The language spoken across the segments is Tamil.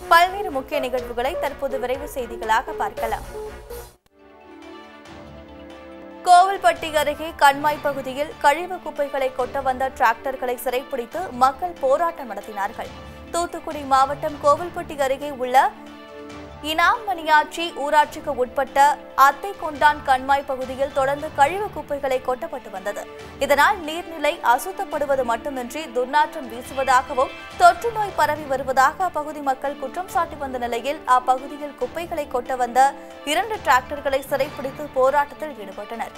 பல்வேறு முக்கிய நிகழ்வுகளை தற்போது விரைவு செய்திகளாக பார்க்கலாம் கோவில்பட்டி அருகே கண்மாய் பகுதியில் கழிவு குப்பைகளை கொட்ட வந்த டிராக்டர்களை சிறைப்பிடித்து மக்கள் போராட்டம் நடத்தினார்கள் தூத்துக்குடி மாவட்டம் கோவில்பட்டி அருகே உள்ள இனாமணியாச்சி ஊராட்சிக்கு உட்பட்ட அத்தை கொண்டான் கண்மாய் பகுதியில் தொடர்ந்து கழிவு குப்பைகளை கொட்டப்பட்டு வந்தது இதனால் நீர்நிலை அசுத்தப்படுவது மட்டுமின்றி துர்நாற்றம் வீசுவதாகவும் தொற்று நோய் பரவி வருவதாக அப்பகுதி மக்கள் குற்றம் சாட்டி வந்த நிலையில் அப்பகுதியில் குப்பைகளை கொட்ட வந்த இரண்டு டிராக்டர்களை சிறைப்பிடித்து போராட்டத்தில் ஈடுபட்டனர்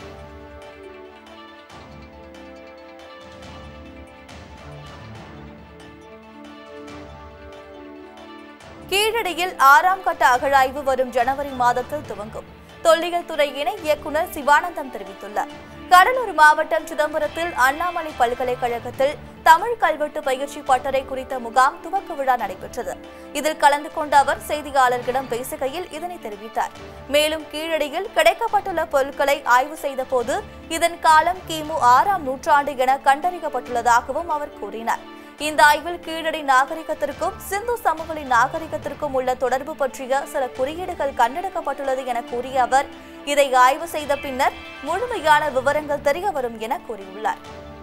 கீழடியில் ஆறாம் கட்ட அகழாய்வு வரும் ஜனவரி மாதத்தில் துவங்கும் தொல்லியல் துறை இணை இயக்குநர் சிவானந்தம் தெரிவித்துள்ளார் கடலூர் மாவட்டம் சிதம்பரத்தில் அண்ணாமலை பல்கலைக்கழகத்தில் தமிழ் கல்வெட்டு பயிற்சி பட்டறை குறித்த முகாம் துவக்க விழா நடைபெற்றது இதில் கலந்து கொண்ட அவர் செய்தியாளர்களிடம் பேசுகையில் இதனை தெரிவித்தார் மேலும் கீழடியில் கிடைக்கப்பட்டுள்ள பொருட்களை ஆய்வு செய்த போது இதன் காலம் கிமு ஆறாம் நூற்றாண்டு என கண்டறியப்பட்டுள்ளதாகவும் அவர் கூறினார் இந்த ஆய்வில் கீழடி நாகரிகத்திற்கும் சிந்து சமவெளி நாகரிகத்திற்கும் உள்ள தொடர்பு பற்றிய சில குறியீடுகள் கண்டெடுக்கப்பட்டுள்ளது என கூறிய அவர் இதை ஆய்வு செய்த பின்னர் முழுமையான விவரங்கள் தெரிய வரும் என கூறியுள்ளார்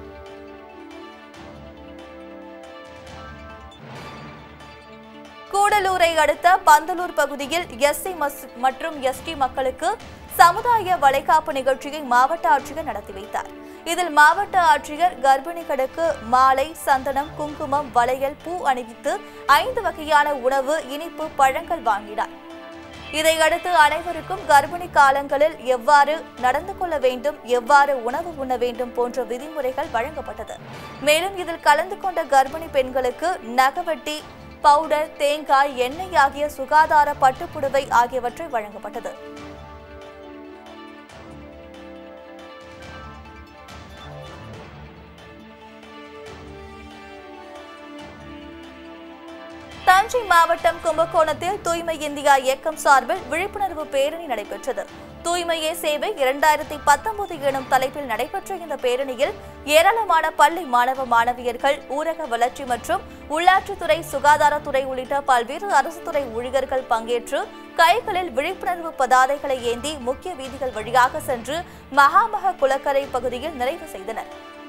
கூடலூரை அடுத்த பந்தலூர் பகுதியில் எஸ்சி மற்றும் எஸ்டி மக்களுக்கு சமுதாய வளைகாப்பு நிகழ்ச்சியை மாவட்ட ஆட்சியர் நடத்தி வைத்தார் இதில் மாவட்ட ஆட்சியர் கர்ப்பிணிகளுக்கு மாலை சந்தனம் குங்குமம் வளையல் பூ அணிவித்து ஐந்து வகையான உணவு இனிப்பு பழங்கள் வாங்கினார் இதையடுத்து அனைவருக்கும் கர்ப்பிணி காலங்களில் எவ்வாறு நடந்து கொள்ள வேண்டும் எவ்வாறு உணவு உண்ண வேண்டும் போன்ற விதிமுறைகள் வழங்கப்பட்டது மேலும் இதில் கலந்து கொண்ட கர்ப்பிணி பெண்களுக்கு நகவட்டி பவுடர் தேங்காய் எண்ணெய் ஆகிய சுகாதார பட்டுப்புடவை ஆகியவற்றை வழங்கப்பட்டது தஞ்சை மாவட்டம் கும்பகோணத்தில் தூய்மை இந்தியா இயக்கம் சார்பில் விழிப்புணர்வு பேரணி நடைபெற்றது தூய்மையே சேவை இரண்டாயிரத்தி பத்தொன்பது எனும் தலைப்பில் நடைபெற்ற இந்த பேரணியில் ஏராளமான பள்ளி மாணவ மாணவியர்கள் ஊரக வளர்ச்சி மற்றும் உள்ளாட்சித்துறை சுகாதாரத்துறை உள்ளிட்ட பல்வேறு அரசு துறை ஊழியர்கள் பங்கேற்று கைகளில் விழிப்புணர்வு பதாதைகளை ஏந்தி முக்கிய வீதிகள் வழியாக சென்று மகாமக குளக்கரை பகுதியில் நிறைவு செய்தனர்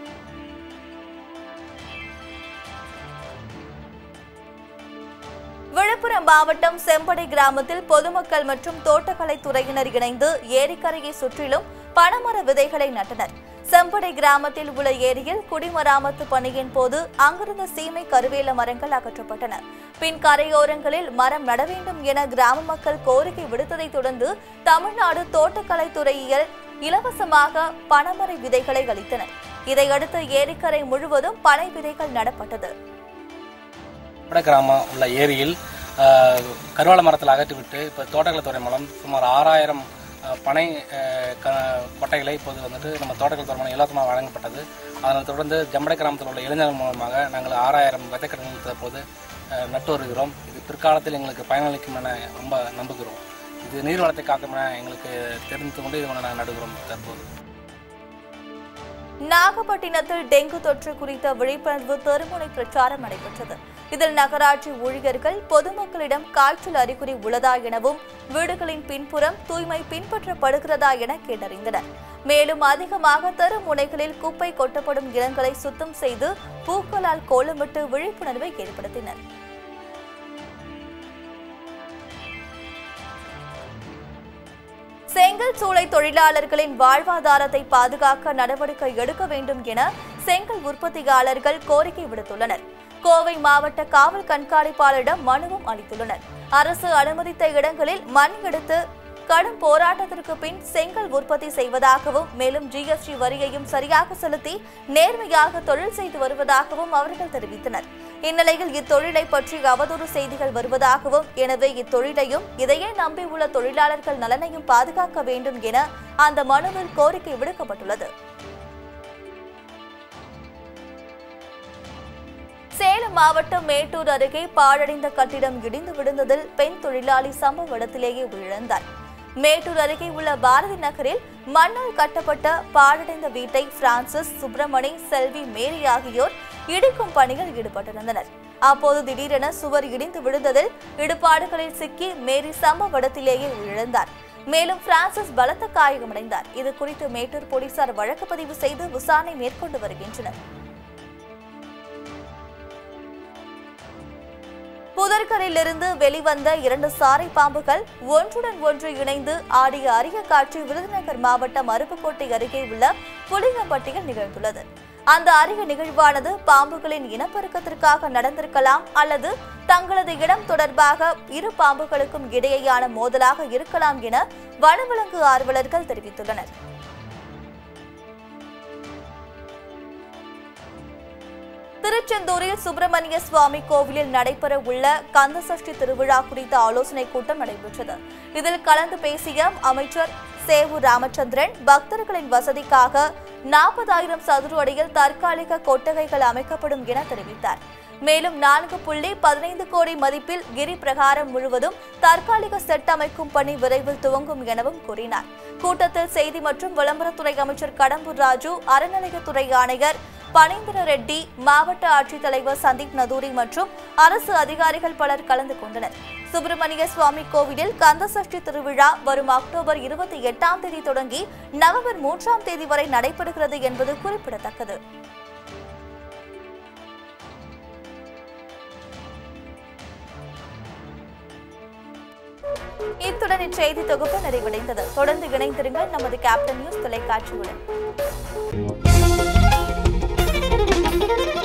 விழுப்புரம் மாவட்டம் செம்படை கிராமத்தில் பொதுமக்கள் மற்றும் தோட்டக்கலை துறையினர் இணைந்து ஏரிக்கரையை சுற்றிலும் பனைமர விதைகளை நட்டனர் செம்படை கிராமத்தில் உள்ள ஏரியில் குடிமராமத்து பணியின் போது அங்கிருந்த சீமை கருவேல மரங்கள் அகற்றப்பட்டன பின் கரையோரங்களில் மரம் நட வேண்டும் என கிராம மக்கள் கோரிக்கை விடுத்ததை தொடர்ந்து தமிழ்நாடு தோட்டக்கலை துறையியல் இலவசமாக பனைமர விதைகளை அளித்தனர் இதையடுத்து ஏரிக்கரை முழுவதும் பனை விதைகள் நடப்பட்டது வட கிராமம் உள்ள ஏரியில் ஆஹ், கருவால மரத்தில் அகற்றிவிட்டு இப்போ தோட்டக்கலைத்துறை மூலம் சுமார் ஆறாயிரம் ஆஹ், பனை ஆஹ், க கொட்டைகளை இப்போது வந்துட்டு நம்ம தோட்டக்கலைத்துறை மூலம் இலவசமாக வழங்கப்பட்டது அதனைத் தொடர்ந்து ஜம்படை கிராமத்தில் உள்ள இளைஞர்கள் மூலமாக நாங்கள் ஆறாயிரம் விதைக்கடன்கள் தற்போது ஆஹ், நட்டு வருகிறோம் இது பிற்காலத்தில் எங்களுக்கு பயனளிக்கும் என ரொம்ப நம்புகிறோம் இது நீர் வளத்தை காக்கும் என எங்களுக்கு தெரிந்து கொண்டு இது நாங்கள் நடுகிறோம் தற்போது நாகப்பட்டினத்தில் டெங்கு தொற்று குறித்த விழிப்புணர்வு தெருமுனை பிரச்சாரம் நடைபெற்றது இதில் நகராட்சி ஊழியர்கள் பொதுமக்களிடம் காய்ச்சல் அறிகுறி உள்ளதா எனவும் வீடுகளின் பின்புறம் தூய்மை பின்பற்றப்படுகிறதா என கேட்டறிந்தனர் மேலும் அதிகமாக தெருமுனைகளில் குப்பை கொட்டப்படும் இடங்களை சுத்தம் செய்து பூக்களால் கோலமிட்டு விழிப்புணர்வை ஏற்படுத்தினர் செங்கல் சூளை தொழிலாளர்களின் வாழ்வாதாரத்தை பாதுகாக்க நடவடிக்கை எடுக்க வேண்டும் என செங்கல் உற்பத்தியாளர்கள் கோரிக்கை விடுத்துள்ளனர் கோவை மாவட்ட காவல் கண்காணிப்பாளரிடம் மனுவும் அளித்துள்ளனர் அரசு அனுமதித்த இடங்களில் மண் எடுத்து கடும் போராட்டத்திற்கு பின் செங்கல் உற்பத்தி செய்வதாகவும் மேலும் ஜிஎஸ்டி வரியையும் சரியாக செலுத்தி நேர்மையாக தொழில் செய்து வருவதாகவும் அவர்கள் தெரிவித்தனர் இந்நிலையில் இத்தொழிலை பற்றி அவதூறு செய்திகள் வருவதாகவும் எனவே இத்தொழிலையும் இதையே நம்பியுள்ள தொழிலாளர்கள் நலனையும் பாதுகாக்க வேண்டும் என அந்த மனுவில் கோரிக்கை விடுக்கப்பட்டுள்ளது சேலம் மாவட்டம் மேட்டூர் அருகே பாழடைந்த கட்டிடம் இடிந்து விழுந்ததில் பெண் தொழிலாளி சம்பவ இடத்திலேயே உயிரிழந்தார் மேட்டூர் அருகே உள்ள பாரதி நகரில் மண்ணால் கட்டப்பட்ட பாழடைந்த வீட்டை பிரான்சிஸ் சுப்பிரமணி செல்வி மேரி ஆகியோர் இடிக்கும் பணியில் ஈடுபட்டிருந்தனர் அப்போது திடீரென சுவர் இடிந்து விழுந்ததில் இடுபாடுகளில் சிக்கி மேரி சம்பவ இடத்திலேயே உயிரிழந்தார் மேலும் பிரான்சிஸ் பலத்த காயமடைந்தார் இது குறித்து மேட்டூர் போலீசார் வழக்கு பதிவு செய்து விசாரணை மேற்கொண்டு வருகின்றனர் புதர்கரிலிருந்து வெளிவந்த இரண்டு சாரை பாம்புகள் ஒன்றுடன் ஒன்று இணைந்து ஆடிய அரிய காட்சி விருதுநகர் மாவட்டம் அருப்புக்கோட்டை அருகே உள்ள புளிங்கம்பட்டியில் நிகழ்ந்துள்ளது அந்த அரிய நிகழ்வானது பாம்புகளின் இனப்பெருக்கத்திற்காக நடந்திருக்கலாம் அல்லது தங்களது இடம் தொடர்பாக இரு பாம்புகளுக்கும் இடையேயான மோதலாக இருக்கலாம் என வனவிலங்கு ஆர்வலர்கள் தெரிவித்துள்ளனர் திருச்செந்தூரில் சுப்பிரமணிய சுவாமி கோவிலில் நடைபெற உள்ள கந்தசஷ்டி திருவிழா குறித்த ஆலோசனைக் கூட்டம் நடைபெற்றது இதில் கலந்து பேசிய அமைச்சர் சேவூர் ராமச்சந்திரன் பக்தர்களின் வசதிக்காக நாற்பதாயிரம் சதுர அடியில் தற்காலிக கொட்டகைகள் அமைக்கப்படும் என தெரிவித்தார் மேலும் நான்கு புள்ளி பதினைந்து கோடி மதிப்பில் கிரி பிரகாரம் முழுவதும் தற்காலிக செட் அமைக்கும் பணி விரைவில் துவங்கும் எனவும் கூறினார் கூட்டத்தில் செய்தி மற்றும் விளம்பரத்துறை அமைச்சர் கடம்பூர் ராஜு அறநிலையத்துறை ஆணையர் பனீந்திர ரெட்டி மாவட்ட ஆட்சித்தலைவர் சந்தீப் நதூரி மற்றும் அரசு அதிகாரிகள் பலர் கலந்து கொண்டனர் சுப்பிரமணிய சுவாமி கோவிலில் கந்தசஷ்டி திருவிழா வரும் அக்டோபர் இருபத்தி எட்டாம் தேதி தொடங்கி நவம்பர் மூன்றாம் தேதி வரை நடைபெறுகிறது என்பது குறிப்பிடத்தக்கது இத்துடன் இச்செய்தி தொகுப்பு நிறைவடைந்தது தொடர்ந்து இணைந்திருங்கள் நமது கேப்டன் நியூஸ் தொலைக்காட்சியுடன்